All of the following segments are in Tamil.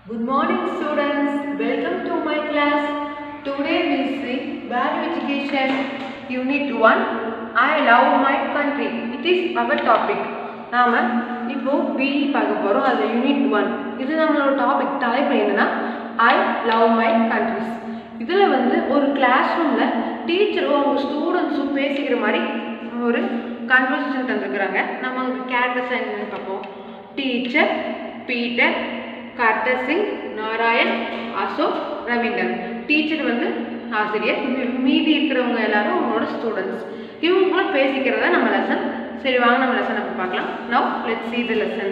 Good morning students. Welcome to my class. Today we see Value Education Unit 1. I love my country. It is our topic. நாம இப்போ பிஇ பார்க்க போகிறோம் அது யூனிட் ஒன் இது நம்மளோட டாபிக் தலைப்பு என்னன்னா ஐ லவ் மை கண்ட்ரிஸ் இதில் வந்து ஒரு கிளாஸ் ரூமில் டீச்சரும் அவங்க ஸ்டூடெண்ட்ஸும் பேசிக்கிற மாதிரி ஒரு கன்வர்சேஷன் தந்துருக்குறாங்க நம்ம அவங்க கேரக்டர்ஸ் என்னென்னு பார்ப்போம் teacher Peter Kartar Singh Narayan Ashok Ravinder teacher வந்து ஆசிரியர் மீ- மீதி இருக்கிறவங்க எல்லாரும் அவங்களோட ஸ்டூடெண்ட்ஸ் இவங்களும் பேசிக்கிறதா நம்ம லெசன் சரி வாங்க நம்ம லெசன் நம்ம பார்க்கலாம் now let's see the lesson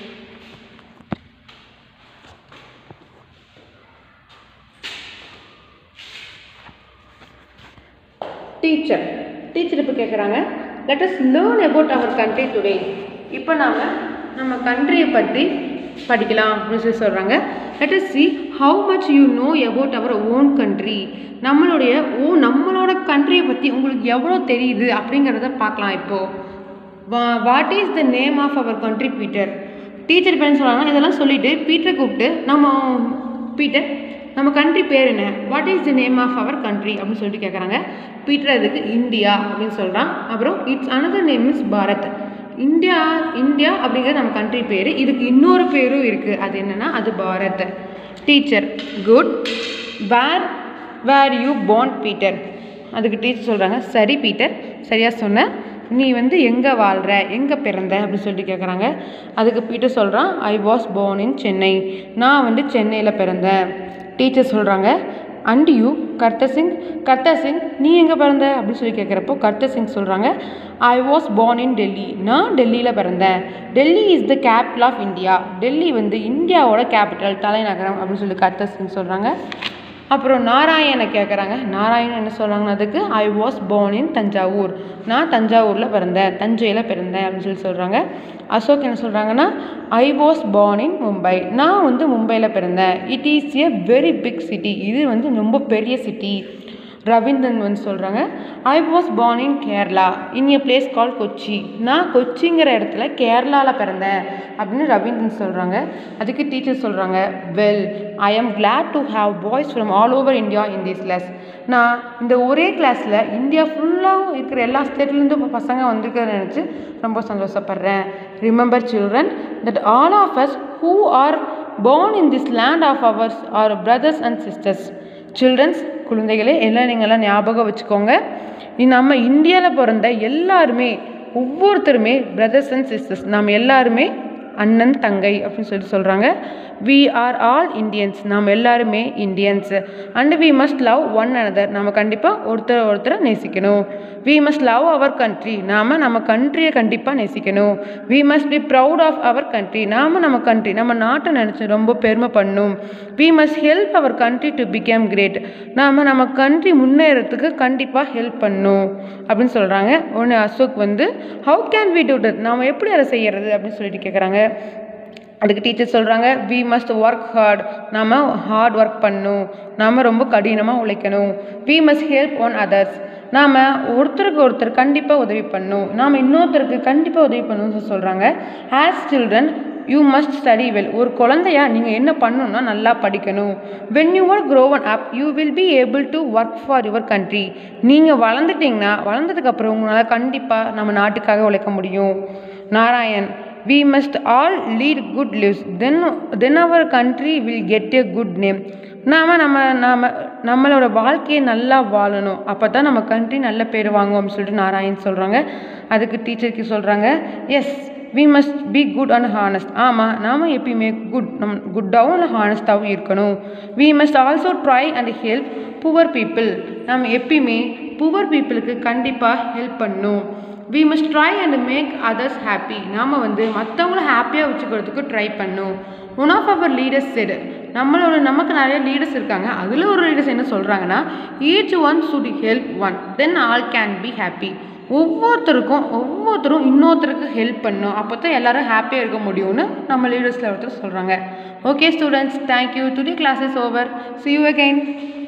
teacher teacher இப்போ கேட்குறாங்க let us learn about our country today இப்போ நாம் நம்ம கண்ட்ரியை பற்றி படிக்கலாம் அப்படின்னு சொல்லி சொல்கிறாங்க let us see how much you know about our own country நம்மளுடைய ஓ நம்மளோட கண்ட்ரியை பற்றி உங்களுக்கு எவ்வளோ தெரியுது அப்படிங்கிறத பார்க்கலாம் இப்போது what is the name of our country Peter teacher இப்போ என்ன சொல்கிறாங்கன்னா இதெல்லாம் சொல்லிவிட்டு பீட்டரை கூப்பிட்டு நம்ம பீட்டர் நம்ம கண்ட்ரி பேர் என்ன what is the name of our country அப்படின்னு சொல்லிட்டு கேட்குறாங்க பீட்டர் அதுக்கு இந்தியா அப்படின்னு சொல்கிறான் அப்புறம் it's another name is Bharat India India அப்படிங்கிறது நம்ம கண்ட்ரி பேர் இதுக்கு இன்னொரு பேரும் இருக்குது அது என்னென்னா அது Bharat teacher good where where you born Peter அதுக்கு டீச்சர் சொல்கிறாங்க சரி பீட்டர் சரியாக சொன்ன நீ வந்து எங்கே வாழ்கிற எங்கே பிறந்த அப்படின்னு சொல்லிட்டு கேட்குறாங்க அதுக்கு பீட்டர் சொல்கிறான் I was born in Chennai நான் வந்து சென்னையில் பிறந்தேன் டீச்சர் சொல்கிறாங்க அண்ட் யூ கர்த்தர் சிங் கர்த்தர் சிங் நீ எங்கே பிறந்த அப்படின்னு சொல்லி கேட்குறப்போ கர்த்தர் சிங் சொல்கிறாங்க I was born in Delhi நான் டெல்லியில் பிறந்தேன் Delhi is the capital of India Delhi வந்து இந்தியாவோட கேபிட்டல் தலைநகரம் அப்படின்னு சொல்லி கர்த்தர் சிங் சொல்கிறாங்க அப்புறம் நாராயணனை கேட்குறாங்க நாராயணன் என்ன சொல்கிறாங்கன்னா அதுக்கு I was born in Thanjavur நான் தஞ்சாவூரில் பிறந்தேன் தஞ்சையில் பிறந்தேன் அப்படின்னு சொல்லி சொல்கிறாங்க அசோக் என்ன சொல்கிறாங்கன்னா I was born in Mumbai நான் வந்து மும்பையில் பிறந்தேன் it is a very big city இது வந்து ரொம்ப பெரிய சிட்டி ரவீந்திரன் வந்து சொல்கிறாங்க I was born in Kerala in a place call Kochi நான் கொச்சிங்கிற இடத்துல கேரளாவில் பிறந்தேன் அப்படின்னு ரவீந்திரன் சொல்கிறாங்க அதுக்கு டீச்சர் சொல்கிறாங்க well I am glad to have boys from all over India in this class நான் இந்த ஒரே கிளாஸில் இந்தியா ஃபுல்லாக இருக்கிற எல்லா ஸ்டேட்லேருந்து பசங்க வந்திருக்கிறத நினச்சி ரொம்ப சந்தோஷப்படுறேன் remember children that all of us who are born in this land of ours are brothers and sisters childrens குழந்தைகளே எல்லாம் நீங்கள்லாம் ஞாபகம் வச்சுக்கோங்க இ- நம்ம இந்தியாவில் பிறந்த எல்லாருமே ஒவ்வொருத்தருமே பிரதர்ஸ் அண்ட் சிஸ்டர்ஸ் நாம் எல்லாருமே அண்ணன் தங்கை அப்படின்னு சொல்லிட்டு சொல்கிறாங்க வி ஆர் ஆல் இந்தியன்ஸ் நாம் எல்லாருமே Indians and we must love one another நம்ம கண்டிப்பாக ஒருத்தர் ஒருத்தரை நேசிக்கணும் we must love our country நாம் நம்ம கண்ட்ரியை கண்டிப்பாக நேசிக்கணும் we must be proud of our country நாம் நம்ம கண்ட்ரி நம்ம நாட்டை நினச்சி ரொம்ப பெருமை பண்ணணும் we must help our country to become great நாம் நம்ம கண்ட்ரி முன்னேறத்துக்கு கண்டிப்பாக ஹெல்ப் பண்ணணும் அப்படின்னு சொல்கிறாங்க ஒன்று அசோக் வந்து how can we do that நாம் எப்படி அதை செய்யறது அப்படின்னு சொல்லிட்டு கேட்குறாங்க அதுக்கு டீச்சர் சொல்கிறாங்க வி மஸ்ட் ஒர்க் ஹார்ட் நாம் ஹார்ட் ஒர்க் பண்ணணும் நாம் ரொம்ப கடினமாக உழைக்கணும் we must help one others நாம் ஒருத்தருக்கு ஒருத்தர் கண்டிப்பாக உதவி பண்ணணும் நாம் இன்னொருத்தருக்கு கண்டிப்பாக உதவி பண்ணணும்னு சொல்கிறாங்க as children you must study well ஒரு குழந்தையா நீங்கள் என்ன பண்ணணும்னா நல்லா படிக்கணும் when you are grown up you will be able to work for your country நீங்கள் வளர்ந்துட்டிங்கன்னா வளர்ந்ததுக்கப்புறம் உங்களால் கண்டிப்பாக நம்ம நாட்டுக்காக உழைக்க முடியும் Narayan we must all lead good lives then then our country will get a good name நாம நம்ம நாம நம்மளோட வாழ்க்கையை நல்லா வாழணும் அப்போ தான் நம்ம கண்ட்ரி நல்ல பேர் வாங்கும் அப்படின்னு சொல்லிட்டு நாராயண் சொல்கிறாங்க அதுக்கு டீச்சருக்கு சொல்கிறாங்க yes we must be good and honest ஆமாம் நாம் எப்பயுமே குட் நம் குட்டாகவும் இல்லை ஹானஸ்டாகவும் இருக்கணும் we must also try and help poor people நம்ம எப்பயுமே புவர் பீப்புளுக்கு கண்டிப்பாக ஹெல்ப் பண்ணணும் we must try and make others happy நாம் வந்து மற்றவங்கள ஹாப்பியாக வச்சுக்கிறதுக்கு ட்ரை பண்ணும் one of our leaders said நம்மளோட நமக்கு நிறைய லீடர்ஸ் இருக்காங்க அதில் ஒரு லீடர்ஸ் என்ன சொல்கிறாங்கன்னா each one should help one then all can be happy ஒவ்வொருத்தருக்கும் ஒவ்வொருத்தரும் இன்னொருத்தருக்கு ஹெல்ப் பண்ணும் அப்போ தான் எல்லாரும் ஹாப்பியாக இருக்க முடியும்னு நம்ம லீடர்ஸில் ஒருத்தர் சொல்கிறாங்க okay students thank you today class is over see you again